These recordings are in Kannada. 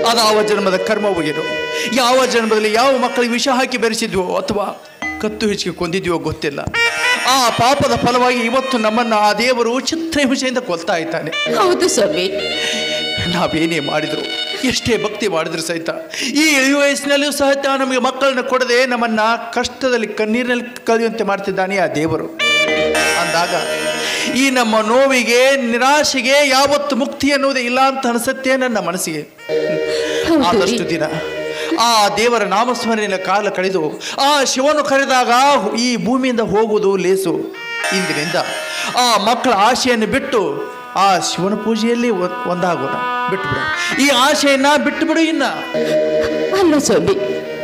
ಅದಾವ ಜನ್ಮದ ಕರ್ಮವು ಏನು ಯಾವ ಜನ್ಮದಲ್ಲಿ ಯಾವ ಮಕ್ಕಳಿಗೆ ವಿಷ ಹಾಕಿ ಬೆರೆಸಿದ್ವೋ ಅಥವಾ ಕತ್ತು ಹೆಚ್ಚಿಗೆ ಕೊಂದಿದ್ವೋ ಗೊತ್ತಿಲ್ಲ ಆ ಪಾಪದ ಫಲವಾಗಿ ಇವತ್ತು ನಮ್ಮನ್ನ ಆ ದೇವರು ಚಿತ್ರಹಿಂಸೆಯಿಂದ ಕೊಲ್ತಾ ಇದ್ದಾನೆ ಹೌದು ಸ್ವಾಮಿ ನಾವೇನೇ ಮಾಡಿದ್ರು ಎಷ್ಟೇ ಭಕ್ತಿ ಮಾಡಿದ್ರು ಸಹಿತ ಈ ಇಳಿ ವಯಸ್ಸಿನಲ್ಲಿಯೂ ಸಹಿತ ನಮಗೆ ಮಕ್ಕಳನ್ನ ಕೊಡದೆ ನಮ್ಮನ್ನ ಕಷ್ಟದಲ್ಲಿ ಕಣ್ಣೀರಿನಲ್ಲಿ ಕಳೆಯುವಂತೆ ಮಾಡ್ತಿದ್ದಾನೆ ಆ ದೇವರು ಅಂದಾಗ ಈ ನಮ್ಮ ನೋವಿಗೆ ನಿರಾಶೆಗೆ ಯಾವತ್ತು ಮುಕ್ತಿ ಅನ್ನುವುದೇ ಇಲ್ಲ ಅಂತ ಅನಿಸುತ್ತೆ ನನ್ನ ಮನಸ್ಸಿಗೆ ಹೌದು ರೀ. ಆದಷ್ಟು ದಿನ ಆ ದೇವರ ನಾಮಸ್ಮರಣೆಯ ಕಾಲ ಕಳೆದು ಆ ಶಿವನು ಕರೆದಾಗ ಈ ಭೂಮಿಯಿಂದ ಹೋಗುವುದು ಲೇಸು ಇಂದಿನಿಂದ ಆ ಮಕ್ಕಳ ಆಶೆಯನ್ನು ಬಿಟ್ಟು ಆ ಶಿವನ ಪೂಜೆಯಲ್ಲಿ ಒ- ಒಂದಾಗೋಣ ಬಿಟ್ಟು ಬಿಡು ಈ ಆಶೆಯನ್ನ ಬಿಟ್ಟು ಬಿಡು ಇನ್ನ ಅಲ್ಲ ಸ್ವಾಮಿ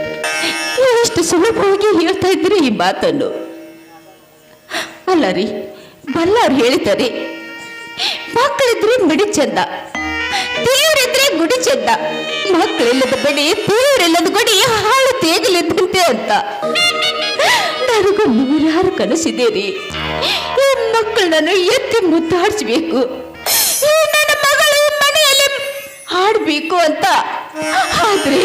ಎಷ್ಟು ಸುಲಭವಾಗಿ ಹೇಳ್ತಾ ಇದ್ದೀರಿ ಈ ಮಾತನ್ನು ಅಲ್ಲ ರೀ ಬಲ್ಲವ್ರು ಹೇಳ್ತಾರೆ ಮಕ್ಕಳಿದ್ರೆ ಮಡಿ ಚಂದ ದೇವರಿದ್ರೆ ಗುಡಿ ಚಂದ ಮಕ್ಕಳಿಲ್ಲದ ಬಡಿ ದೇವರಿಲ್ಲದ ಗುಡಿ ಹಾಳು ತೇಗಲಿದ್ದಂತೆ ಅಂತ ನನಗೂ ನೂರಾರು ಕನಸಿದೆ ರೀ ಈ ಮಕ್ಕಳನ್ನು ಎತ್ತಿ ಮುದ್ದಾಡಿಸ್ಬೇಕು ಈ ನನ್ನ ಮಗಳು ಈ ಮನೆಯಲ್ಲಿ ಹಾಡಬೇಕು ಅಂತ ಆದ್ರೆ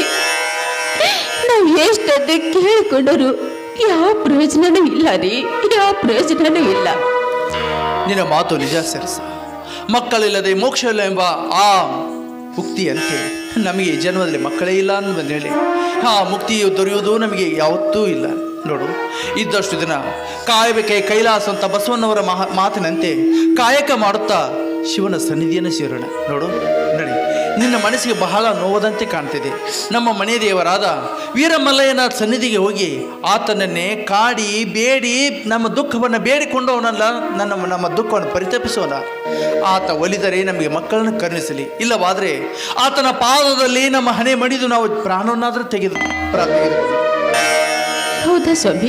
ನಾವು ಎಷ್ಟೊಂದು ಕೇಳಿಕೊಂಡರು ಯಾವ ಪ್ರಯೋಜನನೂ ಇಲ್ಲ ರೀ ಯಾವ ಪ್ರಯೋಜನನೂ ಇಲ್ಲ ನಿನ್ನ ಮಾತು ನಿಜ ಸರಸ ಮಕ್ಕಳಿಲ್ಲದೆ ಮೋಕ್ಷ ಇಲ್ಲ ಎಂಬ ಆ ಮುಕ್ತಿಯಂತೆ ನಮಗೆ ಈ ಜನ್ಮದಲ್ಲಿ ಮಕ್ಕಳೇ ಇಲ್ಲ ಅಂತ ಹೇಳಿ ಆ ಮುಕ್ತಿಯು ದೊರೆಯುವುದು ನಮಗೆ ಯಾವತ್ತೂ ಇಲ್ಲ ನೋಡು ಇದ್ದಷ್ಟು ದಿನ ಕಾಯಬೇಕೆ ಕೈಲಾಸ ಅಂತ ಬಸವಣ್ಣವರ ಮಹಾ ಮಾತಿನಂತೆ ಕಾಯಕ ಮಾಡುತ್ತಾ ಶಿವನ ಸನ್ನಿಧಿಯನ್ನು ಸೇರೋಣ ನೋಡು ನಡಿ ನಿನ್ನ ಮನಸ್ಸಿಗೆ ಬಹಳ ನೋವದಂತೆ ಕಾಣ್ತಿದೆ ನಮ್ಮ ಮನೆ ದೇವರಾದ ವೀರಮಲ್ಲಯ್ಯನ ಸನ್ನಿಧಿಗೆ ಹೋಗಿ ಆತನನ್ನೇ ಕಾಡಿ ಬೇಡಿ ನಮ್ಮ ದುಃಖವನ್ನು ಬೇಡಿಕೊಂಡು ಅವನಲ್ಲ ನನ್ನ ನಮ್ಮ ದುಃಖವನ್ನು ಪರಿತಪಿಸೋಣ ಆತ ಒಲಿದರೆ ನಮಗೆ ಮಕ್ಕಳನ್ನು ಕರುಣಿಸಲಿ ಇಲ್ಲವಾದರೆ ಆತನ ಪಾದದಲ್ಲಿ ನಮ್ಮ ಹಣೆ ಮಡಿದು ನಾವು ಪ್ರಾಣವನ್ನಾದರೂ ತೆಗೆದು ಪ್ರಾರ್ಥನೆ ಹೌದಾ ಸ್ವಾಮಿ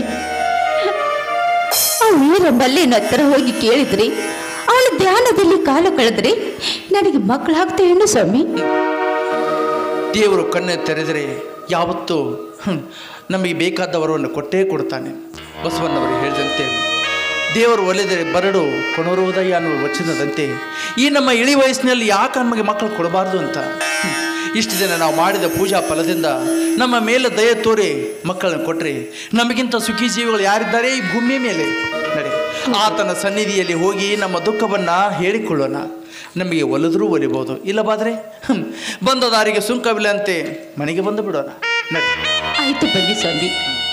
ಆ ವೀರ ಮಲ್ಲಿನ ಹತ್ರ ಹೋಗಿ ಕೇಳಿದ್ರಿ ಅವಳ ಧ್ಯಾನದಲ್ಲಿ ಕಾಲ ಕಳೆದ್ರಿ ನನಗೆ ಮಕ್ಕಳಾಗ್ತೇನು ಸ್ವಾಮಿ ದೇವರು ಕಣ್ಣು ತೆರೆದರೆ ಯಾವತ್ತೂ ಹ್ಮ್, ನಮಗೆ ಬೇಕಾದವರನ್ನು ಕೊಟ್ಟೇ ಕೊಡ್ತಾನೆ ಬಸವಣ್ಣವರು ಹೇಳಿದಂತೆ ದೇವರು ಒಲಿದರೆ ಬರಡು ಕೊಣರುವುದಯ್ಯ ಅನ್ನುವ ವಚನದಂತೆ ಈ ನಮ್ಮ ಇಳಿ ವಯಸ್ಸಿನಲ್ಲಿ ಯಾಕೆ ನಮಗೆ ಮಕ್ಕಳು ಕೊಡಬಾರ್ದು ಅಂತ ಹ್ಮ್, ಇಷ್ಟು ದಿನ ನಾವು ಮಾಡಿದ ಪೂಜಾ ಫಲದಿಂದ ನಮ್ಮ ಮೇಲೆ ದಯ ತೋರಿ ಮಕ್ಕಳನ್ನು ಕೊಟ್ಟರೆ ನಮಗಿಂತ ಸುಖಿ ಜೀವಿಗಳು ಯಾರಿದ್ದಾರೆ ಈ ಭೂಮಿಯ ಮೇಲೆ ನಡೆ ಆತನ ಸನ್ನಿಧಿಯಲ್ಲಿ ಹೋಗಿ ನಮ್ಮ ದುಃಖವನ್ನು ಹೇಳಿಕೊಳ್ಳೋಣ ನಮಗೆ ಒಲಿದ್ರೂ ಒಲಿಬೋದು ಇಲ್ಲವಾದರೆ ಹ್ಮ್, ಬಂದ ದಾರಿಗೆ ಸುಂಕವಿಲ್ಲಂತೆ ಮನೆಗೆ ಬಂದು ಬಿಡೋಣ ನಡಿ ಆಯ್ತು ಬನ್ನಿ ಸ್ವಾಮಿ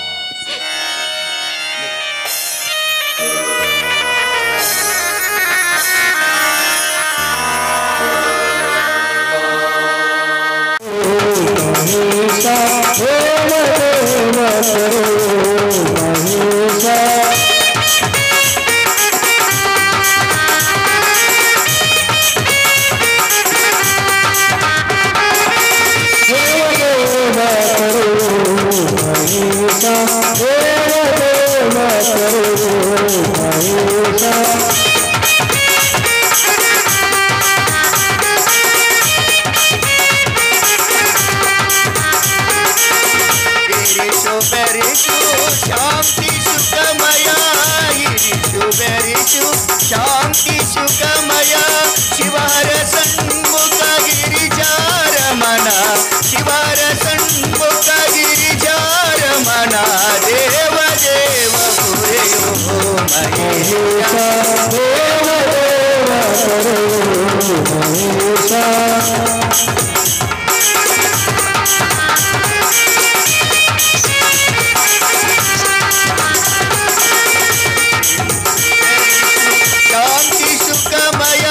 ಇರಿಸು ಬೆರಿಸು ಶಾಂತಿ ಸುಖಮಯ ಇರಿಸು ಬೆರಿಸು ಶಾಂತಿ ಸುಖಮಯ ಶಿವರ ಸನ್ಮುಖ ಗಿರಿಜಾರಮಣ ಶಿವರ ಸನ್ಮುಖ ಗಿರಿಜಾರಮಣ ದೇವ ದೇವ ಪುರೆಯೋ ಮಹೇಶ ಶಾಂತಿ ಸುಖಮಯ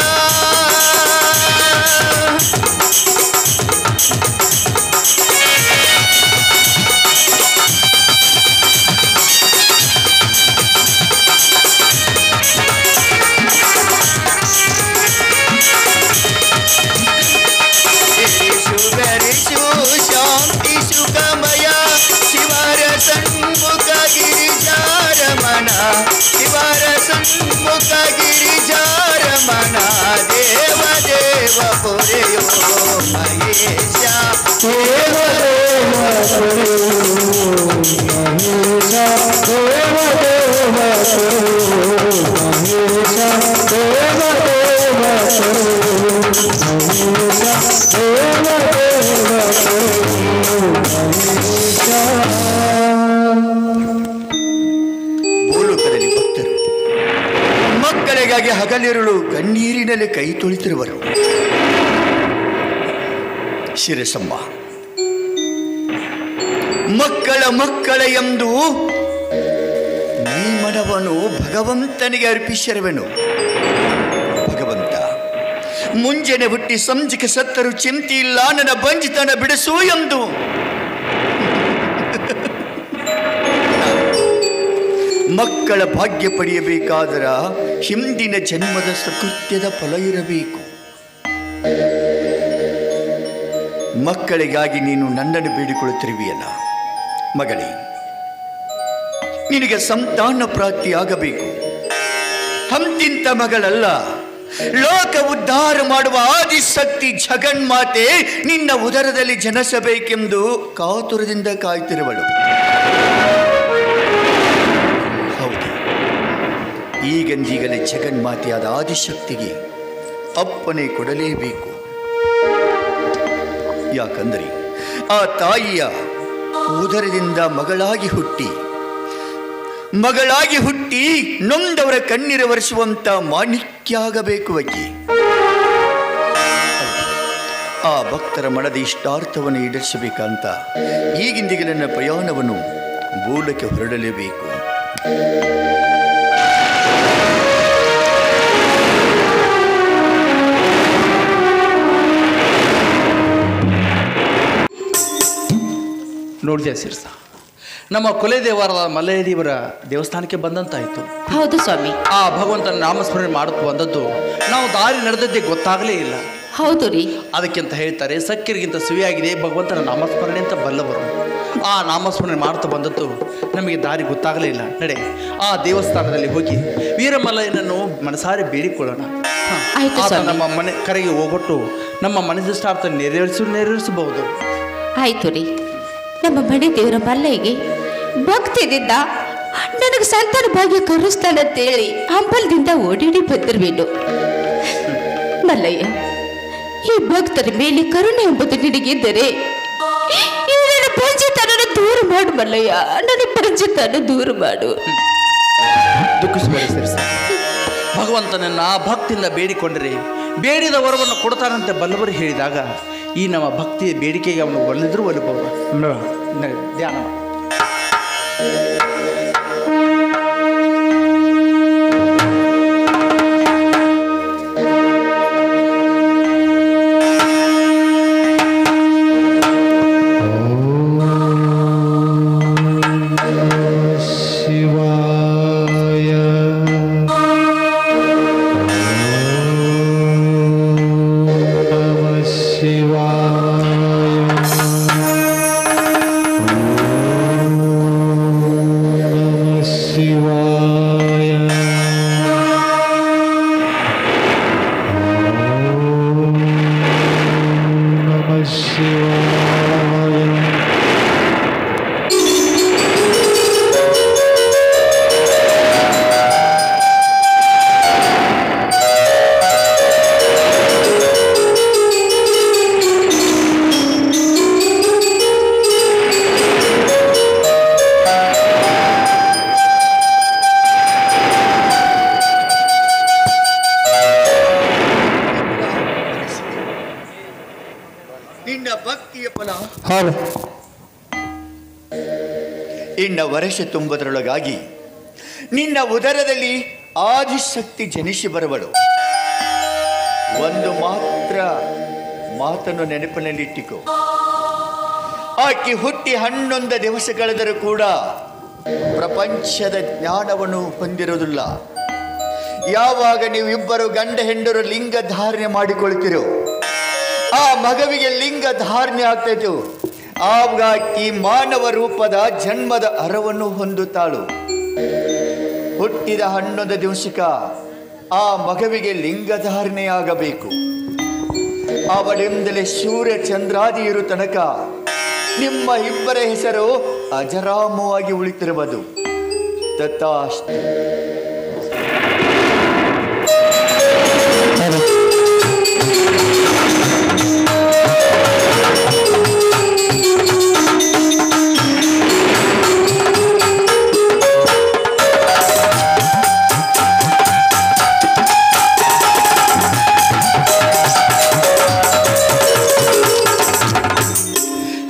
ಗಿರಿಷು ಬೆರಿಸು ಶಾಂತಿ ಸುಖಮಯ ಶಿವರ ಸನ್ಮುಖ ಗಿರಿಜಾರಮಣ ಶಿವರ ಸನ್ಮುಖ ಗಿರಿಜಾರಮಣ ದೇವ ದೇವ ಪುರೆಯೋ ಮಹೇಶ ದೇವ ದೇವ ದೇವ ಹಗಲಿರುಳು ಕಣ್ಣೀರಿನಲ್ಲಿ ಕೈ ತೊಳಿತಿರುವರು ಶಿರಸಮ್ಮ ಮಕ್ಕಳ ಮಕ್ಕಳ ಎಂದು ನೀ ಮನವನ್ನು ಭಗವಂತನಿಗೆ ಅರ್ಪಿಸಿರುವೆನು ಭಗವಂತ ಮುಂಜಾನೆ ಹುಟ್ಟಿ ಸಂಜೆಗೆ ಸತ್ತರು ಚಿಂತೆ ಇಲ್ಲ ನನ್ನ ಬಂಜಿತನ ಬಿಡಿಸು ಎಂದು ಮಕ್ಕಳ ಭಾಗ್ಯ ಪಡೆಯಬೇಕಾದರ ಹಿಂದಿನ ಜನ್ಮದ ಸಕೃತ್ಯದ ಫಲ ಇರಬೇಕು ಮಕ್ಕಳಿಗಾಗಿ ನೀನು ನನ್ನನ್ನು ಬೇಡಿಕೊಳ್ಳುತ್ತಿರುವೆಯಲ್ಲ ಮಗಳೇ ನಿನಗೆ ಸಂತಾನ ಪ್ರಾಪ್ತಿಯಾಗಬೇಕು ಹಂತಿಂತ ಮಗಳಲ್ಲ ಲೋಕ ಉದ್ಧಾರ ಮಾಡುವ ಆದಿಶಕ್ತಿ ಜಗನ್ಮಾತೆ ನಿನ್ನ ಉದರದಲ್ಲಿ ಜನಿಸಬೇಕೆಂದು ಕಾತುರದಿಂದ ಕಾಯ್ತಿರುವಳು ಹೌದು ಈಗಂದೀಗಲೇ ಜಗನ್ಮಾತೆಯಾದ ಆದಿಶಕ್ತಿಗೆ ಅಪ್ಪನೆ ಕೊಡಲೇಬೇಕು ಯಾಕಂದರೆ ಆ ತಾಯಿಯ ಉದರದಿಂದ ಮಗಳಾಗಿ ಹುಟ್ಟಿ ಮಗಳಾಗಿ ಹುಟ್ಟಿ ನೊಂದವರ ಕಣ್ಣೀರ ಒರೆಸುವಂತ ಮಾಣಿಕ್ಯ ಆಗಬೇಕು ಅಕ್ಕಿ ಆ ಭಕ್ತರ ಮನದ ಇಷ್ಟಾರ್ಥವನ್ನು ಈಡೇರಿಸಬೇಕಂತ ಈಗಿಂದಿಗೆ ನನ್ನ ಪ್ರಯಾಣವನ್ನು ಮೂಲಕ್ಕೆ ಹೊರಡಲೇಬೇಕು ನೋಡಿದೆ ಸಿರ್ಸ ನಮ್ಮ ಕುಲದೇವರ ಮಲ್ಲಯ್ಯದೇವರ ದೇವಸ್ಥಾನಕ್ಕೆ ಬಂದಂತಾಯಿತು ಹೌದು ಸ್ವಾಮಿ ಆ ಭಗವಂತನ ನಾಮಸ್ಮರಣೆ ಮಾಡುತ್ತ ಬಂದದ್ದು ನಾವು ದಾರಿ ನಡೆದದ್ದೇ ಗೊತ್ತಾಗಲೇ ಇಲ್ಲ ಹೌದು ರೀ ಅದಕ್ಕಿಂತ ಹೇಳ್ತಾರೆ ಸಕ್ಕಿರಿಗಿಂತ ಸಿವಿಯಾಗಿದೆ ಭಗವಂತನ ನಾಮಸ್ಮರಣೆ ಅಂತ ಬಲ್ಲವರು ಆ ನಾಮಸ್ಮರಣೆ ಮಾಡ್ತಾ ಬಂದದ್ದು ನಮಗೆ ದಾರಿ ಗೊತ್ತಾಗಲೇ ಇಲ್ಲ ನಡೆ ಆ ದೇವಸ್ಥಾನದಲ್ಲಿ ಹೋಗಿ ವೀರಮಲ್ಲಯ್ಯನನ್ನು ಮನಸಾರಿ ಬೇಡಿಕೊಳ್ಳೋಣ ಹ. ಆಯ್ತು ಆತ ಸ್ವಾಮಿ. ನಮ್ಮ ಮನೆ ಕರೆಗೆ ಹೋಗೊಟ್ಟು ನಮ್ಮ ಮನಸ್ಸಿಷ್ಟಾರ್ಥ ನೆರವೇರಿಸು ನೆರವೇರಿಸಬಹುದು ಆಯ್ತು ರೀ ನಮ್ಮ ಮನೆ ದೇವರ ಮಲ್ಲಯ್ಯಗೆ ಭಕ್ತಿದಿಂದ ನನಗೆ ಸಂತಾನ ಭಾಗ್ಯ ಕರುಸ್ತಾನಂತೇಳಿ ಹಂಬಲದಿಂದ ಓಡಿಡಿ ಬಂದಿರ್ವೇನು ಮಲ್ಲಯ್ಯ ಈ ಭಕ್ತರ ಮೇಲೆ ಕರುಣೆ ಎಂಬುದು ನಿನಗಿದ್ದರೆ ಈ ನನ್ನ ಪಂಚತನ ದೂರ ಮಾಡು ಮಲ್ಲಯ್ಯ ನನ್ನ ಪಂಚತನ ದೂರ ಮಾಡು ದುಃಖಿಸಬೇಡಿ ಸಿರ್ಸ ಭಗವಂತನನ್ನ ಭಕ್ತಿಯಿಂದ ಬೇಡಿಕೊಂಡರೆ ಬೇಡಿದ ವರವನ್ನು ಕೊಡ್ತಾನಂತೆ ಬಲ್ಲವರು ಹೇಳಿದಾಗ ಈ ನಮ್ಮ ಭಕ್ತಿಯ ಬೇಡಿಕೆಗೆ ಅವನು ಒಲಿದ್ರು ಒಲಿಬಹುದು ನ- ಧ್ಯಾನ ಮಾಡು. ಶಿವಾಯ ನಮ ಶಿವಾಯ ನಮ ಶಿವಾಯ ನಮ ಶಿವಾಯ ನಿನ್ನ ಭಕ್ತಿಯ ಫಲ ಹೌದು ಇನ್ನ ವರ್ಷ ತುಂಬುವುದರೊಳಗಾಗಿ ನಿನ್ನ ಉದರದಲ್ಲಿ ಆದಿಶಕ್ತಿ ಜನಿಸಿ ಬರುವಳು ಒಂದು ಮಾತ್ರ ಮಾತನ್ನು ನೆನಪಿನಲ್ಲಿಟ್ಟಿಕೋ ಆಕೆ ಹುಟ್ಟಿ ಹನ್ನೊಂದು ದಿವಸ ಕಳೆದರೂ ಕೂಡ ಪ್ರಪಂಚದ ಜ್ಞಾನವನ್ನು ಹೊಂದಿರುವುದಿಲ್ಲ ಯಾವಾಗ ನೀವು ಇಬ್ಬರು ಗಂಡ ಹೆಂಡರು ಲಿಂಗ ಧಾರಣೆ ಮಾಡಿಕೊಳ್ತಿರೋ ಆ ಮಗವಿಗೆ ಲಿಂಗ ಧಾರಣೆ ಆಗ್ತಾಯಿತು ಆವಾಗ ಈ ಮಾನವ ರೂಪದ ಜನ್ಮದ ಅರವನ್ನು ಹೊಂದುತ್ತಾಳು ಹುಟ್ಟಿದ ಹನ್ನೊಂದು ದಿವಸಕ್ಕ ಆ ಮಗವಿಗೆ ಲಿಂಗ ಧಾರಣೆಯಾಗಬೇಕು ಅವಳಿಂದಲೇ ಸೂರ್ಯ ಚಂದ್ರಾದಿ ಇರು ತನಕ ನಿಮ್ಮ ಇಬ್ಬರ ಹೆಸರು ಅಜರಾಮವಾಗಿ ಉಳಿತಿರುವುದು ತಥಾಸ್ತು ಹ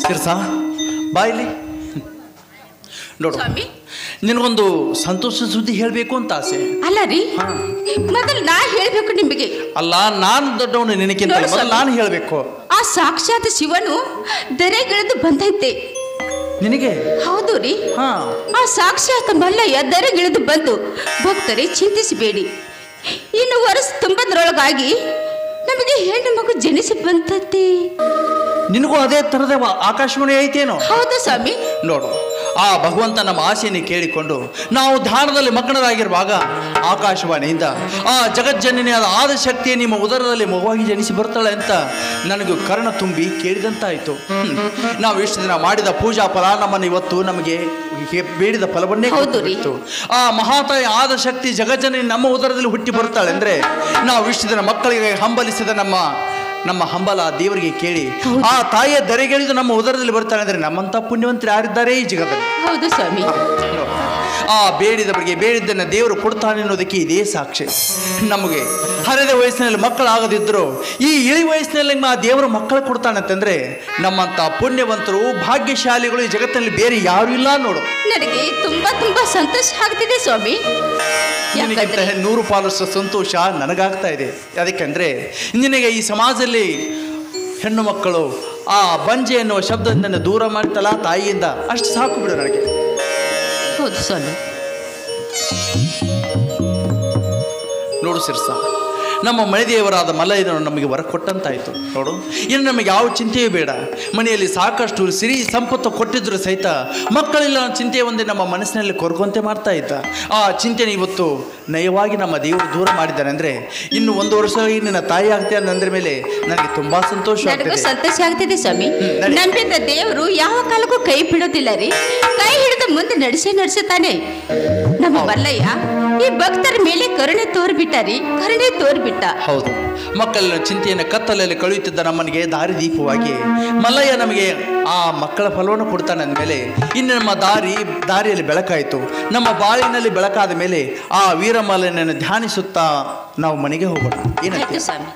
ಶಿರ್ಸ ಬಾಯ್ಲಿ ನೋಡು ಸ್ವಾಮಿ ನಿನಗೊಂದು ಸಂತೋಷ ಸುದ್ದಿ ಹೇಳಬೇಕು ಅಂತ ಆಸೆ ಅಲ್ಲ ರೀ ಹಾ. ಮೊದಲು ನಾ ಹೇಳ್ಬೇಕು ನಿಮಗೆ ಅಲ್ಲ ನಾನು ದೊಡ್ಡವನು ನಿನಗಿಂತ ನೋಡು ಮೊದಲು ಸ್ವಾಮಿ. ನಾನು ಹೇಳಬೇಕು ಆ ಸಾಕ್ಷಾತ್ ಶಿವನು ದರೆಗಿಳಿದು ಬಂದೈತೆ ನಿನಗೆ ಹೌದು ರೀ ಹಾ ಆ ಸಾಕ್ಷಾತ್ ಮಲ್ಲಯ್ಯ ದರೆಗಿಳಿದು ಬಂದು ಭಕ್ತರೇ ಚಿಂತಿಸಬೇಡಿ ಇನ್ನು ವರ್ಷ ತುಂಬದ್ರೊಳಗಾಗಿ ನಮಗೆ ಹೆಣ್ಣು ಮಗು ಜನಿಸಿ ಬಂದತ್ತೆ ನಿನಗೂ ಅದೇ ಥರದ ವ- ಆಕಾಶವಾಣಿ ಐತೇನೋ ಹೌದು ಸ್ವಾಮಿ ನೋಡು ಆ ಭಗವಂತ ನಮ್ಮ ಆಸೆಯನ್ನು ಕೇಳಿಕೊಂಡು ನಾವು ಧ್ಯಾನದಲ್ಲಿ ಮಗ್ನರಾಗಿರುವಾಗ ಆಕಾಶವಾಣಿಯಿಂದ ಆ ಜಗಜ್ಜನನಿಯಾದ ಆದಶಕ್ತಿಯ ನಿಮ್ಮ ಉದರದಲ್ಲಿ ಮಗುವಾಗಿ ಜನಿಸಿ ಬರ್ತಾಳೆ ಅಂತ ನನಗೆ ಕರ್ಣ ತುಂಬಿ ಕೇಳಿದಂತಾಯಿತು ಹ್ಮ್. ನಾವು ಇಷ್ಟು ದಿನ ಮಾಡಿದ ಪೂಜಾ ಫಲ ನಮ್ಮನ್ನು ಇವತ್ತು ನಮಗೆ ಹೇ- ಬೇಡಿದ ಫಲವನ್ನೇ ಹೌದು ರೀ. ಕೊಟ್ಟು ಆ ಮಹಾತಾಯಿ ಆದಶಕ್ತಿ ಜಗಜ್ಜನನಿ ನಮ್ಮ ಉದರದಲ್ಲಿ ಹುಟ್ಟಿ ಬರ್ತಾಳೆ ಅಂದ್ರೆ ನಾವು ಇಷ್ಟು ದಿನ ಮಕ್ಕಳಿಗೆ ಹಂಬಲಿಸಿದ ನಮ್ಮ ನಮ್ಮ ಹಂಬಲ ದೇವರಿಗೆ ಕೇಳಿ ಹೌದು. ಆ ತಾಯಿಯ ದರೆಗೆಳಿದು ನಮ್ಮ ಉದರದಲ್ಲಿ ಬರ್ತಾಳೆ ಅಂದ್ರೆ ನಮ್ಮಂತ ಪುಣ್ಯವಂತರು ಯಾರಿದ್ದಾರೆ ಈ ಜಗದಲ್ಲಿ ಹೌದು ಸ್ವಾಮಿ ಆ ಬೇಡಿದವರಿಗೆ ಬೇಡಿದ್ದನ್ನು ದೇವರು ಕೊಡ್ತಾನೆ ಅನ್ನೋದಕ್ಕೆ ಇದೇ ಸಾಕ್ಷಿ ನಮಗೆ ಹರಿದ ವಯಸ್ಸಿನಲ್ಲಿ ಮಕ್ಕಳಾಗದಿದ್ದರೂ ಈ ಇಳಿ ವಯಸ್ಸಿನಲ್ಲಿ ಆ ದೇವರು ಮಕ್ಕಳು ಕೊಡ್ತಾನೆ ಅಂತಂದ್ರೆ ನಮ್ಮಂತ ಪುಣ್ಯವಂತರು ಭಾಗ್ಯಶಾಲಿಗಳು ಈ ಜಗತ್ತಿನಲ್ಲಿ ಬೇರೆ ಯಾರು ಇಲ್ಲ ನೋಡು ನನಗೆ ತುಂಬಾ ತುಂಬಾ ಸಂತೋಷ ಆಗ್ತಿದೆ ಸ್ವಾಮಿ ನಿನಗಿಂತ ಯಾಕಂದ್ರೆ ನೂರು ಪಾಲಷ್ಟು ಸಂತೋಷ ನನಗಾಗ್ತಾ ಇದೆ ಅದಕ್ಕೆಂದ್ರೆ ನಿನಗೆ ಈ ಸಮಾಜದಲ್ಲಿ ಹೆಣ್ಣು ಮಕ್ಕಳು ಆ ಬಂಜೆ ಎನ್ನುವ ಶಬ್ದದಿಂದ ದೂರ ಮಾಡ್ತಲ್ಲ ತಾಯಿಯಿಂದ ಅಷ್ಟು ಸಾಕು ಬಿಡು ನನಗೆ ಹೌದು ಸ್ವಾಮಿ ನೋಡು ಸಿರ್ಸ ನಮ್ಮ ಮಳೆದೇವರಾದ ಮಲ್ಲಯ್ಯನವರು ನಮಗೆ ವರ ಕೊಟ್ಟಂತಾಯಿತು ನೋಡು ಇನ್ನು ನಮಗೆ ಯಾವ ಚಿಂತೆಯೂ ಬೇಡ ಮನೆಯಲ್ಲಿ ಸಾಕಷ್ಟು ಸಿರಿ ಸಂಪತ್ತು ಕೊಟ್ಟಿದ್ರು ಸಹಿತ ಮಕ್ಕಳಿಲ್ಲ ಅನ್ನೋ ಚಿಂತೆ ಒಂದೇ ನಮ್ಮ ಮನಸ್ಸಿನಲ್ಲಿ ಕೊರಗುವಂತೆ ಮಾಡ್ತಾ ಇದ್ದ ಆ ಚಿಂತೆನ ಇವತ್ತು ನಯವಾಗಿ ನಮ್ಮ ದೇವರು ದೂರ ಮಾಡಿದ್ದಾನೆ ಅಂದರೆ ಇನ್ನು ಒಂದು ವರ್ಷ ನಿನ್ನ ತಾಯಿ ಆಗ್ತೀಯ ಅಂದ್ರ ಮೇಲೆ ನನಗೆ ತುಂಬ ಸಂತೋಷ ನನಗೂ ಆಗ್ತದೆ ಸಂತೋಷ ಆಗ್ತಿದೆ ಸ್ವಾಮಿ ನಡಿ. ನಂಬಿದ ದೇವರು ಯಾವ ಕಾಲಕ್ಕೂ ಕೈ ಬಿಡೋದಿಲ್ಲ ರೀ ಕೈ ಹಿಡಿದು ಮುಂದೆ ನಡೆಸೇ ನಡೆಸುತ್ತಾನೆ ನಮ್ಮ ಮಲ್ಲಯ್ಯ ಈ ಭಕ್ತರ ಮೇಲೆ ಕರುಣೆ ತೋರ್ಬಿಟ್ಟ ರೀ ಕರುಣೆ ತೋರ್ಬಿಟ್ಟ ಹೌದು ಮಕ್ಕಳ ಚಿಂತೆಯನ್ನು ಕತ್ತಲಲ್ಲಿ ಕಳೆಯುತ್ತಿದ್ದ ನಮ್ಮನಿಗೆ ದಾರಿದೀಪವಾಗಿ ಮಲ್ಲಯ್ಯ ನಮಗೆ ಆ ಮಕ್ಕಳ ಫಲವನ್ನು ಕೊಡ್ತಾನೆ ಅಂದಮೇಲೆ ಇನ್ನು ನಮ್ಮ ದಾರಿ ದಾರಿಯಲ್ಲಿ ಬೆಳಕಾಯಿತು ನಮ್ಮ ಬಾಳಿನಲ್ಲಿ ಬೆಳಕಾದ ಮೇಲೆ ಆ ವೀರಮಲ್ಲನನ್ನು ಧ್ಯಾನಿಸುತ್ತಾ ನಾವು ಮನೆಗೆ ಹೋಗೋಣ ಏನಂತ ಆಯ್ತು ಸ್ವಾಮಿ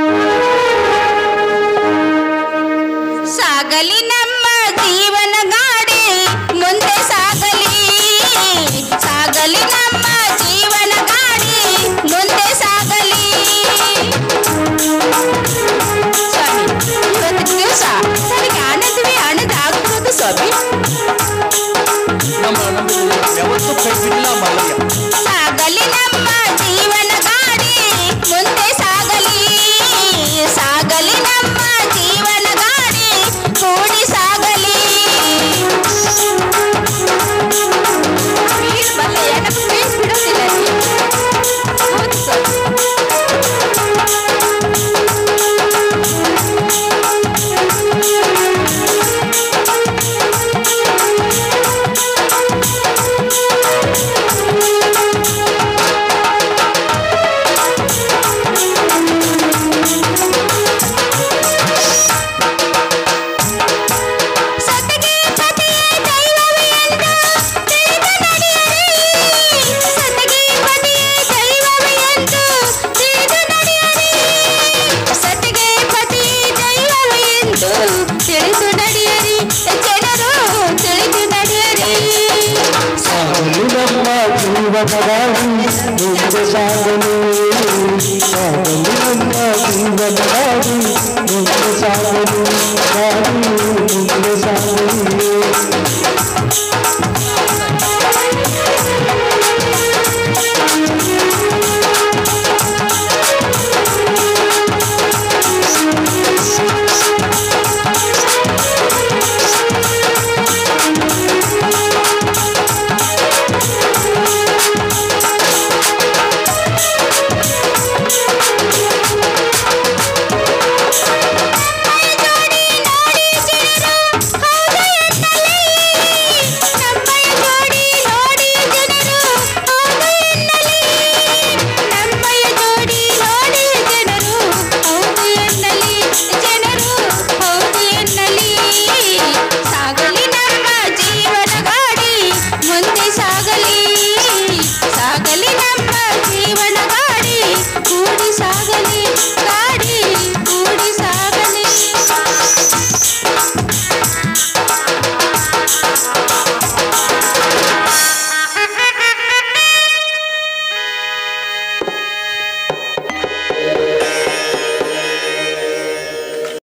ಸಾಗಲಿ ನಮ್ಮ ಜೀವನ ಗಾಡಿ ಮುಂದೆ ಸಾಗಲಿ ಸಾಗಲಿ ನಮ್ಮ ಜೀವನ ಗಾಡಿ ಮುಂದೆ ಸಾಗಲಿ ಸ್ವಾಮಿ ಇವತ್ತಿನ ದಿವಸ ನನಗೆ ಆನಂದವೇ ಆನಂದ ಆಗ್ಬೋದು ಸ್ವಾಮಿ ನಮ್ಮ ನಂಬಿಕೆ ಯಾವತ್ತೂ ಕೈ ಬಿಡಲಿಲ್ಲ ಮಲ್ಲಯ್ಯ ಸಾಗಲಿ ನಮ್ಮ ಜೀವನ ಗಾಡಿ ಮುಂದೆ ಸಾಗಲಿ ಸಾಗಲಿ ನಮ್ಮ ಜೀವನ ಗಾಡಿ ಕೂಡಿ ಸಾಗಲಿ ವೀರ್ ಮಲ್ಲಯ್ಯ ನಮ್ಮ ಕೈ ಬಿಡೋದಿಲ್ಲ ರೀ. ಹೌದು ಸರ್. ಸತಿಗೆ ಪತಿಯೇ ದೈವವೇ ಎಂದು ತಿಳಿದು ನಡೆಯಿರಿ. ಸತಿಗೆ ಪತಿಯೇ ದೈವವೇ ಎಂದು ತಿಳಿದು ನಡೆಯಿರಿ. ಸತಿಗೆ ಪತಿಯೇ ದೈವವೇ ಎಂದು ತಿಳಿದು ನಡೆಯಿರಿ ಜನರು ತಿಳಿದು ನಡೆಯಿರಿ ಸಾಗಲು ನಮ್ಮ ಜೀವನದಾಗಿ ಮುಂದೆ ಸಾಗಲು ಸಾಗಲು ನಮ್ಮ ಜೀವನದಾಗಿ ಮುಂದೆ ಸಾಗಲು ದಾರಿ